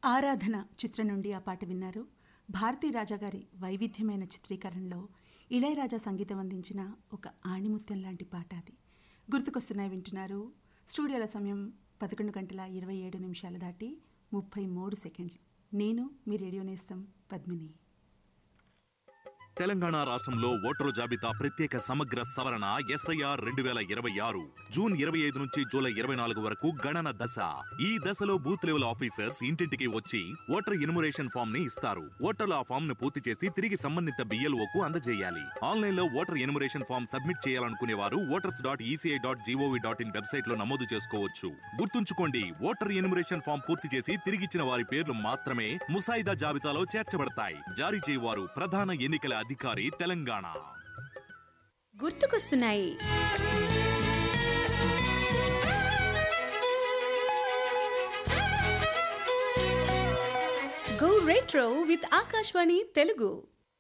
ఆరాధన చిత్రం నుండి ఆ పాట విన్నారు భారతీ రాజా గారి వైవిధ్యమైన చిత్రీకరణలో ఇళయరాజా సంగీతం అందించిన ఒక ఆణిముత్యం లాంటి పాట అది గుర్తుకొస్తున్నాయి వింటున్నారు స్టూడియోల సమయం పదకొండు గంటల ఇరవై ఏడు నిమిషాలు దాటి ముప్పై మూడు సెకండ్లు నేను మీ రేడియో నేస్తం పద్మిని తెలంగాణ రాష్ట్రంలో ఓటరు జాబితా ప్రత్యేక సమగ్ర సవరణ ఎస్ఐఆర్ రెండు వేల ఇరవై ఆరు జూన్ ఇరవై ఐదు నుంచి జూలై ఇరవై నాలుగు వరకు గణన దశ ఈ దశలో బూత్ లెవెల్ ఆఫీసర్స్ ఇంటింటికి వచ్చి ఓటర్ ఇనుమరేషన్ ఫామ్ ని ఇస్తారు ఓటర్లు ఆ ఫామ్ ను పూర్తి చేసి తిరిగి సంబంధిత BLO కు అందజేయాలి ఆన్లైన్ లో ఓటర్ ఎనుమరేషన్ ఫామ్ సబ్మిట్ చేయాలనుకునే వారు voters dot ECI dot gov dot in website లో నమోదు చేసుకోవచ్చు గుర్తుంచుకోండి ఓటర్ ఎనుమరేషన్ ఫామ్ పూర్తి చేసి తిరిగిచ్చిన వారి పేర్లు మాత్రమే ముసాయిదా జాబితాలో చేర్చబడతాయి జారీ చేయవారు ప్రధాన ఎన్నికల అధికారి తెలంగాణ గుర్తుకొస్తున్నాయి go retro with Akashvani Telugu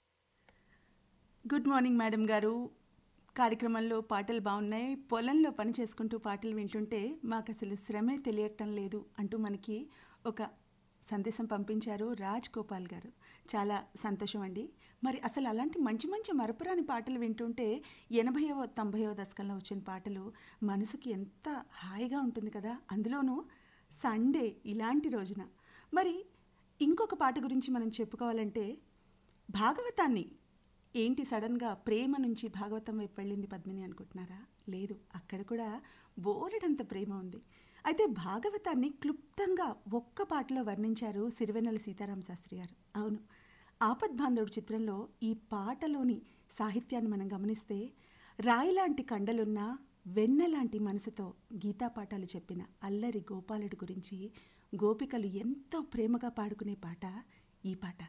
good morning madam గారు కార్యక్రమంలో పాటలు బాగున్నాయి పొలంలో పని చేసుకుంటూ పాటలు వింటుంటే మాకు అసలు శ్రమే తెలియటం లేదు అంటూ మనకి ఒక సందేశం పంపించారు రాజ్ గోపాల్ గారు చాలా సంతోషం అండి మరి అసలు అలాంటి మంచి మంచి మరపురాని పాటలు వింటుంటే ఎనభైవ తొంభైవ దశకంలో వచ్చిన పాటలు మనసుకి ఎంత హాయిగా ఉంటుంది కదా అందులోనూ సండే ఇలాంటి రోజున మరి ఇంకొక పాట గురించి మనం చెప్పుకోవాలంటే భాగవతాన్ని ఏంటి సడన్గా ప్రేమ నుంచి భాగవతం వైపు వెళ్ళింది పద్మిని అనుకుంటున్నారా లేదు అక్కడ కూడా బోలెడంత ప్రేమ ఉంది అయితే భాగవతాన్ని క్లుప్తంగా ఒక్క పాటలో వర్ణించారు సిరివెన్నెల సీతారామ శాస్త్రి గారు అవును ఆపద్బాంధవుడు చిత్రంలో ఈ పాటలోని సాహిత్యాన్ని మనం గమనిస్తే రాయిలాంటి కండలున్న వెన్నెలాంటి మనసుతో గీతా పాఠాలు చెప్పిన అల్లరి గోపాలుడి గురించి గోపికలు ఎంతో ప్రేమగా పాడుకునే పాట ఈ పాట